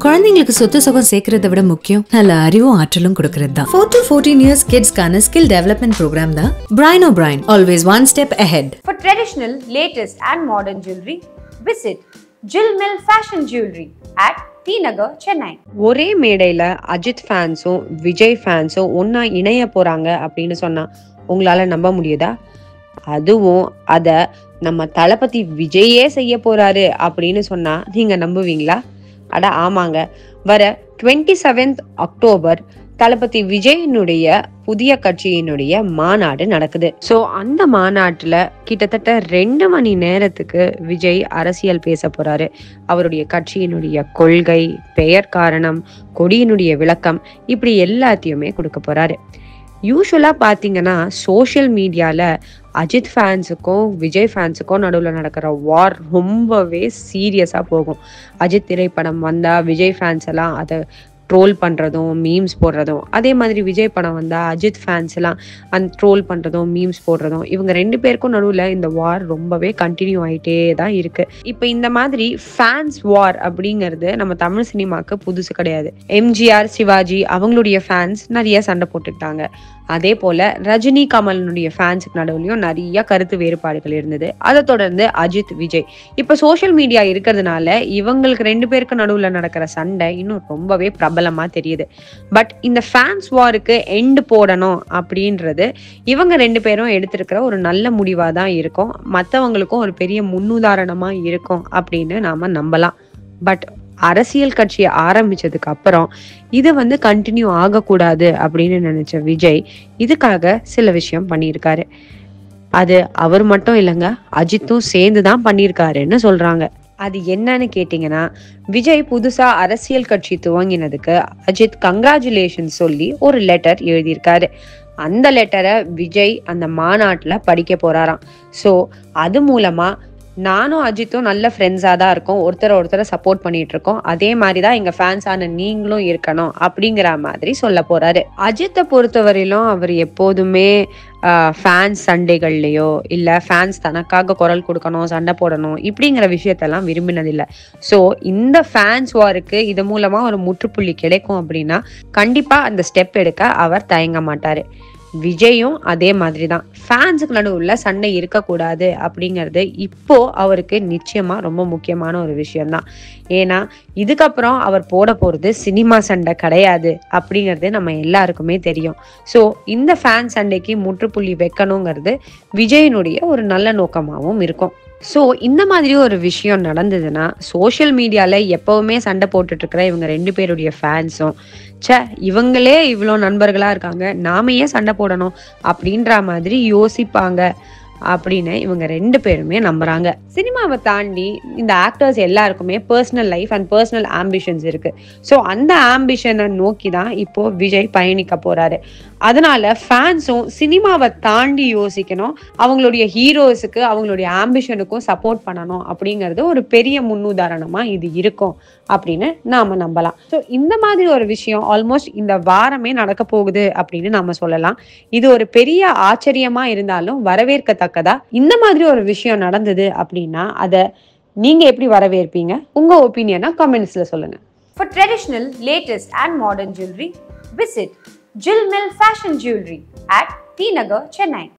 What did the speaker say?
குழந்தைங்களுக்கு சொத்து சுகம் சேர்க்கறத விட முக்கியம் நல்ல அறிவும் ஆற்றலும் கொடுக்கறது தான் ஃபோர் டு ஃபோர்டீன் இயர்ஸ் கிட்ஸ்க்கான ஸ்கில் டெவலப்மெண்ட் ப்ரோக்ராம் தான் brain O brain always one step ahead For traditional, latest, and modern jewelry, visit Jill Mill Fashion Jewelry at T Nagar, Chennai. ஒரே மேடையில அஜித் ஃபேன்ஸும் விஜய் ஃபேன்ஸும் ஒண்ணா இணைய போறாங்க அப்படின்னு சொன்னா உங்களால நம்ப முடியுதா அதுவும் அத நம்ம தளபதி விஜயே செய்ய போறாரு அப்படின்னு சொன்னா நீங்க நம்புவீங்களா அட ஆமாங்க வர டுவெண்ட்டி செவன்த் அக்டோபர் தளபதி விஜயனுடைய புதிய கட்சியினுடைய மாநாடு நடக்குது ஸோ அந்த மாநாட்டுல கிட்டத்தட்ட ரெண்டு மணி நேரத்துக்கு விஜய் அரசியல் பேச போறாரு அவருடைய கட்சியினுடைய கொள்கை பெயர் காரணம் கொடியினுடைய விளக்கம் இப்படி எல்லாத்தையுமே கொடுக்க போறாரு யூஸ்வலாக பார்த்தீங்கன்னா சோஷியல் மீடியாவில் அஜித் ஃபேன்ஸுக்கும் விஜய் ஃபேன்ஸுக்கும் நடுவில் நடக்கிற வார் ரொம்பவே சீரியஸாக போகும் அஜித் திரைப்படம் வந்தால் விஜய் ஃபேன்ஸ் எல்லாம் அதை ட்ரோல் பண்ணுறதும் மீம்ஸ் போடுறதும் அதே மாதிரி விஜய் படம் வந்தால் அஜித் ஃபேன்ஸ் எல்லாம் அந்த ட்ரோல் பண்ணுறதும் மீம்ஸ் போடுறதும் இவங்க ரெண்டு பேருக்கும் நடுவில் இந்த வார் ரொம்பவே கண்டினியூ ஆகிட்டே தான் இருக்குது இப்போ இந்த மாதிரி ஃபேன்ஸ் வார் அப்படிங்கிறது நம்ம தமிழ் சினிமாக்கு புதுசு கிடையாது எம்ஜிஆர் சிவாஜி அவங்களுடைய ஃபேன்ஸ் நிறைய சண்டை போட்டுக்கிட்டாங்க அதே போல ரஜினி கமலனுடைய ஃபேன்ஸுக்கு நடுவுலையும் நிறைய கருத்து வேறுபாடுகள் இருந்தது அதை தொடர்ந்து அஜித் விஜய் இப்போ சோஷியல் மீடியா இருக்கிறதுனால இவங்களுக்கு ரெண்டு பேருக்கு நடுவில் நடக்கிற சண்டை இன்னும் ரொம்பவே பிரபலமா தெரியுது பட் இந்த ஃபேன்ஸ் வாருக்கு எண்டு போடணும் அப்படின்றது இவங்க ரெண்டு பேரும் எடுத்திருக்கிற ஒரு நல்ல முடிவாக தான் இருக்கும் மற்றவங்களுக்கும் ஒரு பெரிய முன்னுதாரணமா இருக்கும் அப்படின்னு நாம நம்பலாம் பட் அரசியல் கட்சியை ஆரம்பிச்சதுக்கு அப்புறம் இது வந்து கண்டினியூ ஆகக்கூடாது அப்படின்னு நினைச்ச விஜய் இதுக்காக சில விஷயம் பண்ணியிருக்காரு அது அவர் மட்டும் இல்லைங்க அஜித்தும் சேர்ந்து தான் பண்ணியிருக்காருன்னு சொல்றாங்க அது என்னன்னு கேட்டிங்கன்னா விஜய் புதுசா அரசியல் கட்சி துவங்கினதுக்கு அஜித் கங்க்ராச்சுலேஷன் சொல்லி ஒரு லெட்டர் எழுதியிருக்காரு அந்த லெட்டரை விஜய் அந்த மாநாட்டில் படிக்க போறாராம் ஸோ அது மூலமா நானும் அஜித்தும் நல்ல ஃப்ரெண்ட்ஸாக தான் இருக்கோம் ஒருத்தரை ஒருத்தரை சப்போர்ட் பண்ணிட்டு இருக்கோம் அதே மாதிரி தான் எங்கள் ஃபேன்ஸான நீங்களும் இருக்கணும் அப்படிங்கிற மாதிரி சொல்ல போறாரு அஜித்தை பொறுத்தவரையிலும் அவர் எப்போதுமே ஃபேன்ஸ் சண்டைகள்லையோ இல்லை ஃபேன்ஸ் தனக்காக குரல் கொடுக்கணும் சண்டை போடணும் இப்படிங்கிற விஷயத்தெல்லாம் விரும்பினதில்லை ஸோ இந்த ஃபேன்ஸ் வாருக்கு இது மூலமாக ஒரு முற்றுப்புள்ளி கிடைக்கும் அப்படின்னா கண்டிப்பாக அந்த ஸ்டெப் எடுக்க அவர் தயங்க மாட்டார் விஜயும் அதே மாதிரி தான் ஃபேன்ஸுக்கு நடுவில் சண்டை இருக்கக்கூடாது அப்படிங்கிறது இப்போ அவருக்கு நிச்சயமா ரொம்ப முக்கியமான ஒரு விஷயம்தான் ஏன்னா இதுக்கப்புறம் அவர் போட போறது சினிமா சண்டை கிடையாது அப்படிங்கிறது நம்ம எல்லாருக்குமே தெரியும் ஸோ இந்த ஃபேன் சண்டைக்கு முற்றுப்புள்ளி வைக்கணுங்கிறது விஜயனுடைய ஒரு நல்ல நோக்கமாகவும் இருக்கும் ஸோ இந்த மாதிரி ஒரு விஷயம் நடந்ததுன்னா சோஷியல் மீடியாவில் எப்போவுமே சண்டை போட்டுட்டு இருக்கிற இவங்க ரெண்டு பேருடைய ஃபேன்ஸும் ச்சே இவங்களே இவ்வளோ நண்பர்களாக இருக்காங்க நாம ஏன் சண்டை போடணும் அப்படின்ற மாதிரி யோசிப்பாங்க அப்படின்னு இவங்க ரெண்டு பேருமே நம்புறாங்க சினிமாவை தாண்டி இந்த ஆக்டர்ஸ் எல்லாருக்குமே personal life and personal ambitions இருக்கு ஸோ அந்த ஆம்பிஷனை நோக்கி தான் இப்போ விஜய் பயணிக்க போறாரு அதனால ஃபேன்ஸும் சினிமாவை தாண்டி யோசிக்கணும் அவங்களுடைய ஹீரோஸுக்கு அவங்களுடைய ஆம்பிஷனுக்கும் சப்போர்ட் பண்ணணும் அப்படிங்கிறது ஒரு பெரிய முன்னுதாரணமா இது இருக்கும் அப்படின்னு நாம நம்பலாம் ஸோ இந்த மாதிரி ஒரு விஷயம் ஆல்மோஸ்ட் இந்த வாரமே நடக்க போகுது அப்படின்னு நாம சொல்லலாம் இது ஒரு பெரிய ஆச்சரியமா இருந்தாலும் வரவேற்கத்தக்கதா இந்த மாதிரி ஒரு விஷயம் நடந்தது அப்படின்னா அதை நீங்க எப்படி வரவேற்பீங்க உங்க ஒப்பீனியனா கமெண்ட்ஸ்ல சொல்லுங்க For traditional, latest, and modern jewelry, visit Jill Mill Fashion Jewelry at T Nagar, Chennai.